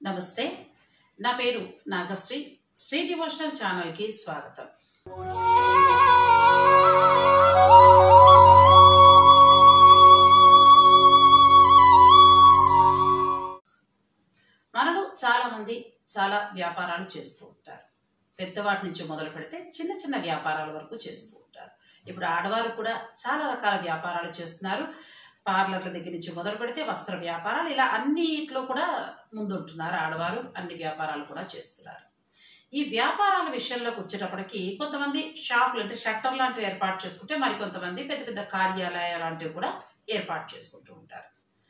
నమస్తే నా పేరు నాగశ్రీ శ్రీ డివోషనల్ ఛానల్కి స్వాగతం మనలో చాలా మంది చాలా వ్యాపారాలు చేస్తూ ఉంటారు పెద్దవాటి నుంచి మొదలు పెడితే చిన్న చిన్న వ్యాపారాల వరకు చేస్తూ ఉంటారు ఇప్పుడు ఆడవారు కూడా చాలా రకాల వ్యాపారాలు చేస్తున్నారు పార్లర్ల దగ్గర నుంచి మొదలు పెడితే వస్త్ర వ్యాపారాలు ఇలా అన్నిట్లో కూడా ముందుంటున్నారు ఆడవారు అన్ని వ్యాపారాలు కూడా చేస్తున్నారు ఈ వ్యాపారాల విషయంలోకి వచ్చేటప్పటికి కొంతమంది షాపులు అంటే షట్టర్ లాంటివి ఏర్పాటు చేసుకుంటే మరి కొంతమంది పెద్ద పెద్ద కార్యాలయాలు లాంటివి కూడా ఏర్పాటు చేసుకుంటూ ఉంటారు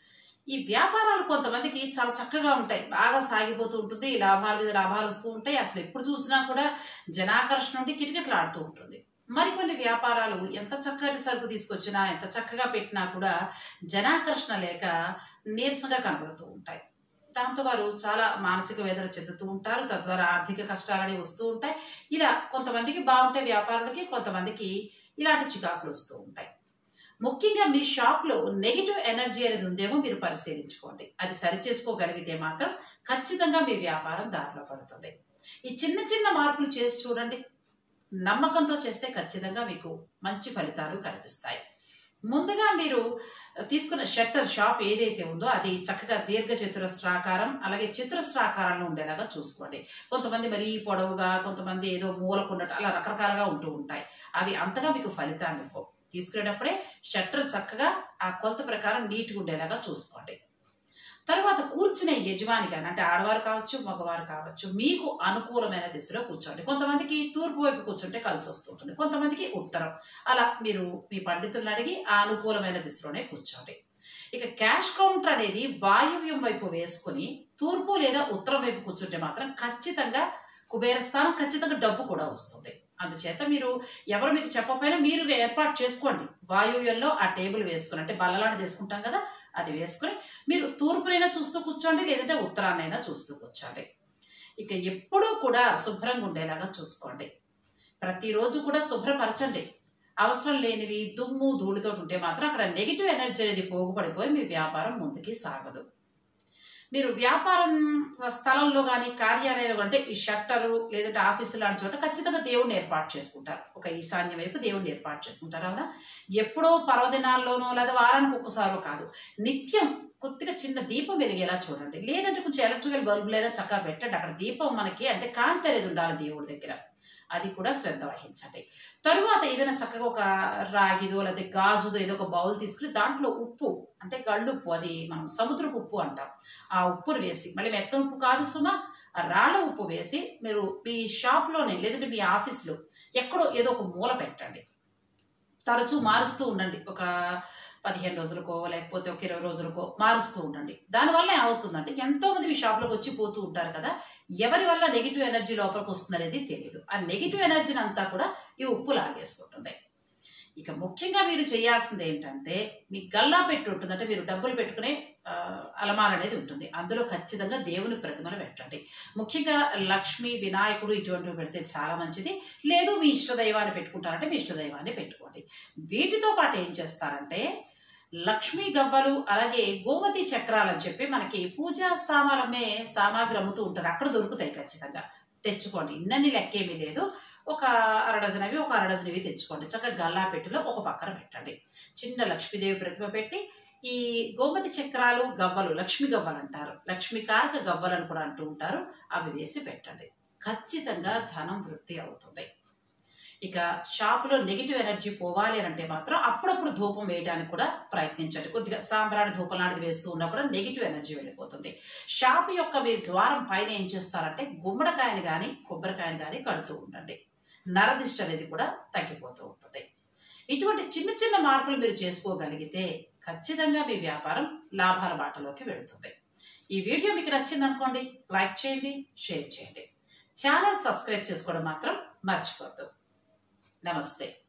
ఈ వ్యాపారాలు కొంతమందికి చాలా చక్కగా ఉంటాయి బాగా సాగిపోతూ ఉంటుంది లాభాల మీద లాభాలు వస్తూ ఉంటాయి అసలు ఎప్పుడు చూసినా కూడా జనాకర్షణ నుండి కిటకిటలాడుతూ ఉంటుంది మరికొన్ని వ్యాపారాలు ఎంత చక్కటి సరుకు తీసుకొచ్చినా ఎంత చక్కగా పెట్టినా కూడా జనాకర్షణ లేక నీరసంగా కనబడుతూ ఉంటాయి దాంతో వారు చాలా మానసిక వేదన చెందుతూ ఉంటారు తద్వారా ఆర్థిక కష్టాలని వస్తూ ఉంటాయి ఇలా కొంతమందికి బాగుంటే వ్యాపారులకి కొంతమందికి ఇలాంటి చికాకులు వస్తూ ఉంటాయి ముఖ్యంగా మీ షాప్లో నెగిటివ్ ఎనర్జీ అనేది ఉందేమో మీరు పరిశీలించుకోండి అది సరి చేసుకోగలిగితే మాత్రం ఖచ్చితంగా మీ వ్యాపారం దారిలో పడుతుంది ఈ చిన్న చిన్న మార్పులు చేసి చూడండి నమ్మకంతో చేస్తే ఖచ్చితంగా మీకు మంచి ఫలితాలు కనిపిస్తాయి ముందుగా మీరు తీసుకున్న షట్టర్ షాప్ ఏదైతే ఉందో అది చక్కగా దీర్ఘ చతురస్రాకారం అలాగే చతురస్రాకారంలో ఉండేలాగా చూసుకోండి కొంతమంది మరీ పొడవుగా కొంతమంది ఏదో మూలకున్నట్టు అలా రకరకాలుగా ఉంటూ ఉంటాయి అవి అంతగా మీకు ఫలితాన్ని ఇవ్వవు తీసుకునేటప్పుడే షట్టర్ చక్కగా ఆ కొలత ప్రకారం నీట్గా ఉండేలాగా చూసుకోండి తర్వాత కూర్చునే యజమాని కానీ అంటే ఆడవారు కావచ్చు మగవారు కావచ్చు మీకు అనుకూలమైన దిశలో కూర్చోండి కొంతమందికి తూర్పు వైపు కూర్చుంటే కలిసి వస్తుంటుంది కొంతమందికి ఉత్తరం అలా మీరు మీ పండితులను అడిగి ఆ అనుకూలమైన దిశలోనే కూర్చోండి ఇక క్యాష్ కౌంటర్ అనేది వాయువ్యం వైపు వేసుకుని తూర్పు లేదా ఉత్తరం వైపు కూర్చుంటే మాత్రం ఖచ్చితంగా కుబేర స్థానం ఖచ్చితంగా డబ్బు కూడా వస్తుంది అందుచేత మీరు ఎవరు మీకు చెప్పకపోయినా మీరు ఏర్పాటు చేసుకోండి వాయువ్యంలో ఆ టేబుల్ వేసుకుని అంటే బల్లలాంటి తీసుకుంటాం కదా అది వేసుకుని మీరు తూర్పునైనా చూస్తూ కూర్చోండి లేదంటే ఉత్తరాన్నైనా చూస్తూ కూర్చోండి ఇక ఎప్పుడూ కూడా శుభ్రంగా ఉండేలాగా చూసుకోండి ప్రతిరోజు కూడా శుభ్రపరచండి అవసరం లేనివి దుమ్ము ధూళితో ఉంటే మాత్రం అక్కడ నెగిటివ్ ఎనర్జీ అనేది పోగుపడిపోయి మీ వ్యాపారం ముందుకి సాగదు మీరు వ్యాపారం స్థలంలో కానీ కార్యాలయంలో అంటే ఈ షట్టరు లేదంటే ఆఫీసు లాంటి చోట ఖచ్చితంగా దేవుణ్ణి ఏర్పాటు చేసుకుంటారు ఒక ఈశాన్య వైపు దేవుణ్ణి ఏర్పాటు చేసుకుంటారు అవునా ఎప్పుడో పర్వదినాల్లోనో లేదా వారానికి ఒక్కసారో కాదు నిత్యం కొద్దిగా చిన్న దీపం వెలిగేలా చూడండి లేదంటే కొంచెం ఎలక్ట్రికల్ బల్బులైనా చక్కగా పెట్టండి అక్కడ దీపం మనకి అంటే కాంతి అనేది ఉండాలి దేవుడి దగ్గర అది కూడా శ్రద్ధ వహించండి తరువాత ఏదైనా చక్కగా ఒక రాగిదో లేదా గాజుదో ఏదో ఒక బౌల్ తీసుకుని దాంట్లో ఉప్పు అంటే గళ్ళుప్పు అది మనం సముద్రపు ఉప్పు అంటాం ఆ ఉప్పును వేసి మళ్ళీ మెత్త ఉప్పు కాదు సుమా ఆ రాళ్ళ ఉప్పు వేసి మీరు మీ షాప్లోనే లేదంటే మీ ఆఫీస్లో ఎక్కడో ఏదో ఒక మూల పెట్టండి తరచూ మారుస్తూ ఉండండి ఒక పదిహేను రోజులకో లేకపోతే ఒక ఇరవై రోజులకో మారుస్తూ ఉండండి దానివల్ల ఏమవుతుందంటే ఎంతో మంది మీ షాప్లోకి వచ్చి పోతూ ఉంటారు కదా ఎవరి వల్ల నెగిటివ్ ఎనర్జీ లోపలికి వస్తుంది అనేది తెలియదు ఆ నెగిటివ్ ఎనర్జీని అంతా కూడా ఈ ఉప్పు లాగేసుకుంటుంది ఇక ముఖ్యంగా మీరు చేయాల్సింది ఏంటంటే మీ గల్లా పెట్టి ఉంటుంది అంటే మీరు డబ్బులు పెట్టుకునే అలమార అనేది ఉంటుంది అందులో ఖచ్చితంగా దేవుని ప్రతిమను పెట్టండి ముఖ్యంగా లక్ష్మి వినాయకుడు ఇటువంటివి పెడితే చాలా మంచిది లేదు మీ ఇష్టదైవాన్ని పెట్టుకుంటారంటే మీ ఇష్టదైవాన్ని పెట్టుకోండి వీటితో పాటు ఏం చేస్తారంటే లక్ష్మీ గవ్వలు అలాగే గోమతి చక్రాలు అని చెప్పి మనకి పూజా సామానమే సామాగ్రి అమ్ముతూ ఉంటారు అక్కడ దొరుకుతాయి ఖచ్చితంగా తెచ్చుకోండి ఇన్నన్ని లెక్కేమీ లేదు ఒక అర డజన్ అవి ఒక అర డజన్ ఇవి తెచ్చుకోండి చక్కగా గల్లా పెట్టిలో ఒక పక్కన పెట్టండి చిన్న లక్ష్మీదేవి ప్రతిమ పెట్టి ఈ గోమతి చక్రాలు గవ్వలు లక్ష్మీ గవ్వలు అంటారు లక్ష్మీకారక గవ్వలు అని కూడా అంటూ ఉంటారు అవి వేసి పెట్టండి ఖచ్చితంగా ధనం వృద్ధి అవుతుంది ఇక షాపులో నెగిటివ్ ఎనర్జీ పోవాలి అని అంటే మాత్రం అప్పుడప్పుడు ధూపం వేయడానికి కూడా ప్రయత్నించండి కొద్దిగా సాంబ్రాణి ధూపం లాంటిది వేస్తూ ఉన్నా కూడా నెగిటివ్ ఎనర్జీ వెళ్ళిపోతుంది షాపు యొక్క మీరు ద్వారం పైన ఏం చేస్తారంటే గుమ్మడికాయని కానీ కొబ్బరికాయని కానీ కడుతూ ఉండండి నరదిష్ట అనేది కూడా తగ్గిపోతూ ఉంటుంది ఇటువంటి చిన్న చిన్న మార్పులు మీరు చేసుకోగలిగితే ఖచ్చితంగా మీ వ్యాపారం లాభాల బాటలోకి వెళుతుంది ఈ వీడియో మీకు నచ్చింది అనుకోండి లైక్ చేయండి షేర్ చేయండి ఛానల్ సబ్స్క్రైబ్ చేసుకోవడం మాత్రం మర్చిపోద్దు నమస్తే